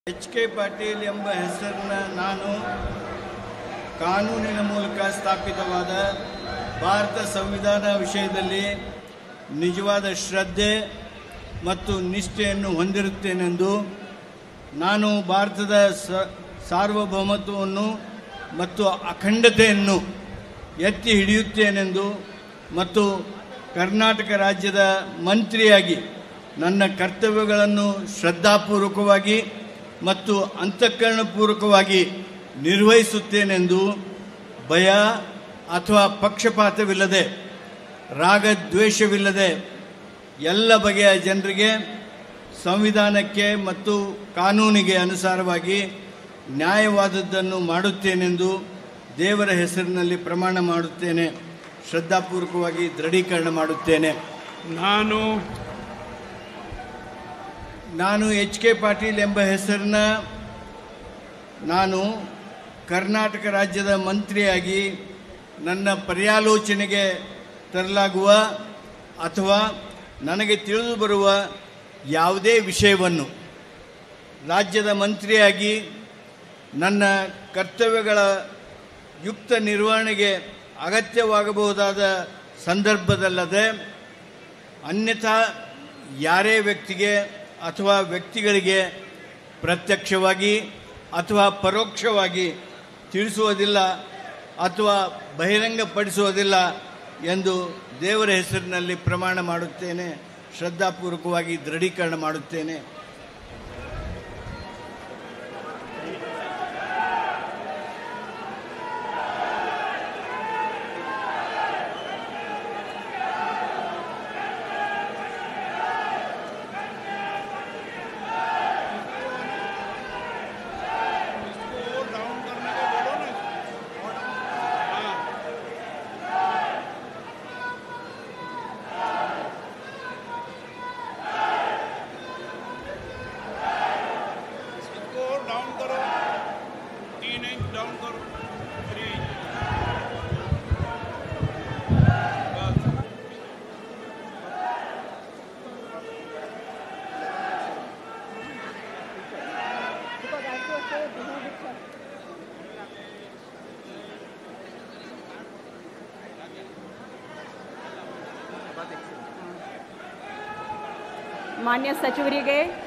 H K Patil ಎಂಬ ಹೆಸರನ್ನ ನಾನು ಕಾನೂನಿನ ಮೂಲಕ ಸ್ಥಾಪಿತವಾದ ಭಾರತ ಸಂವಿಧಾನ ವಿಷಯದಲ್ಲಿ ನಿಜವಾದ ಶ್ರದ್ಧೆ ಮತ್ತು ನಿಷ್ಠೆಯನ್ನು ಹೊಂದಿರುತ್ತೇನೆಂದು ನಾನು ಭಾರತದ ಸ ಸಾರ್ವಭೌಮತ್ವವನ್ನು ಮತ್ತು ಅಖಂಡತೆಯನ್ನು ಎತ್ತಿ ಹಿಡಿಯುತ್ತೇನೆಂದು ಮತ್ತು ಕರ್ನಾಟಕ ರಾಜ್ಯದ ಮಂತ್ರಿಯಾಗಿ ನನ್ನ ಕರ್ತವ್ಯಗಳನ್ನು ಶ್ರದ್ಧಾಪೂರ್ವಕವಾಗಿ ಮತ್ತು ಅಂತಃಕರಣಪೂರ್ವಕವಾಗಿ ನಿರ್ವಹಿಸುತ್ತೇನೆಂದು ಭಯ ಅಥವಾ ಪಕ್ಷಪಾತವಿಲ್ಲದೆ ರಾಗದ್ವೇಷವಿಲ್ಲದೆ ಎಲ್ಲ ಬಗೆಯ ಜನರಿಗೆ ಸಂವಿಧಾನಕ್ಕೆ ಮತ್ತು ಕಾನೂನಿಗೆ ಅನುಸಾರವಾಗಿ ನ್ಯಾಯವಾದದ್ದನ್ನು ಮಾಡುತ್ತೇನೆಂದು ದೇವರ ಹೆಸರಿನಲ್ಲಿ ಪ್ರಮಾಣ ಮಾಡುತ್ತೇನೆ ಶ್ರದ್ಧಾಪೂರ್ವಕವಾಗಿ ದೃಢೀಕರಣ ಮಾಡುತ್ತೇನೆ ನಾನು ನಾನು ಎಚ್ ಕೆ ಪಾಟೀಲ್ ಎಂಬ ಹೆಸರನ್ನ ನಾನು ಕರ್ನಾಟಕ ರಾಜ್ಯದ ಮಂತ್ರಿಯಾಗಿ ನನ್ನ ಪರ್ಯಾಲೋಚನೆಗೆ ತರಲಾಗುವ ಅಥವಾ ನನಗೆ ತಿಳಿದು ಬರುವ ಯಾವುದೇ ವಿಷಯವನ್ನು ರಾಜ್ಯದ ಮಂತ್ರಿಯಾಗಿ ನನ್ನ ಕರ್ತವ್ಯಗಳ ಯುಕ್ತ ನಿರ್ವಹಣೆಗೆ ಅಗತ್ಯವಾಗಬಹುದಾದ ಸಂದರ್ಭದಲ್ಲದೆ ಅನ್ಯಥಾ ಯಾರೇ ವ್ಯಕ್ತಿಗೆ ಅಥವಾ ವ್ಯಕ್ತಿಗಳಿಗೆ ಪ್ರತ್ಯಕ್ಷವಾಗಿ ಅಥವಾ ಪರೋಕ್ಷವಾಗಿ ತಿಳಿಸುವುದಿಲ್ಲ ಅಥವಾ ಬಹಿರಂಗಪಡಿಸುವುದಿಲ್ಲ ಎಂದು ದೇವರ ಹೆಸರಿನಲ್ಲಿ ಪ್ರಮಾಣ ಮಾಡುತ್ತೇನೆ ಶ್ರದ್ಧಾಪೂರ್ವಕವಾಗಿ ದೃಢೀಕರಣ ಮಾಡುತ್ತೇನೆ इसको डाउन करो तीन इंच डाउन करो थ्री बस because I was so behind it. sir. ಮಾನ್ಯ ಸಚಿವರಿಗೆ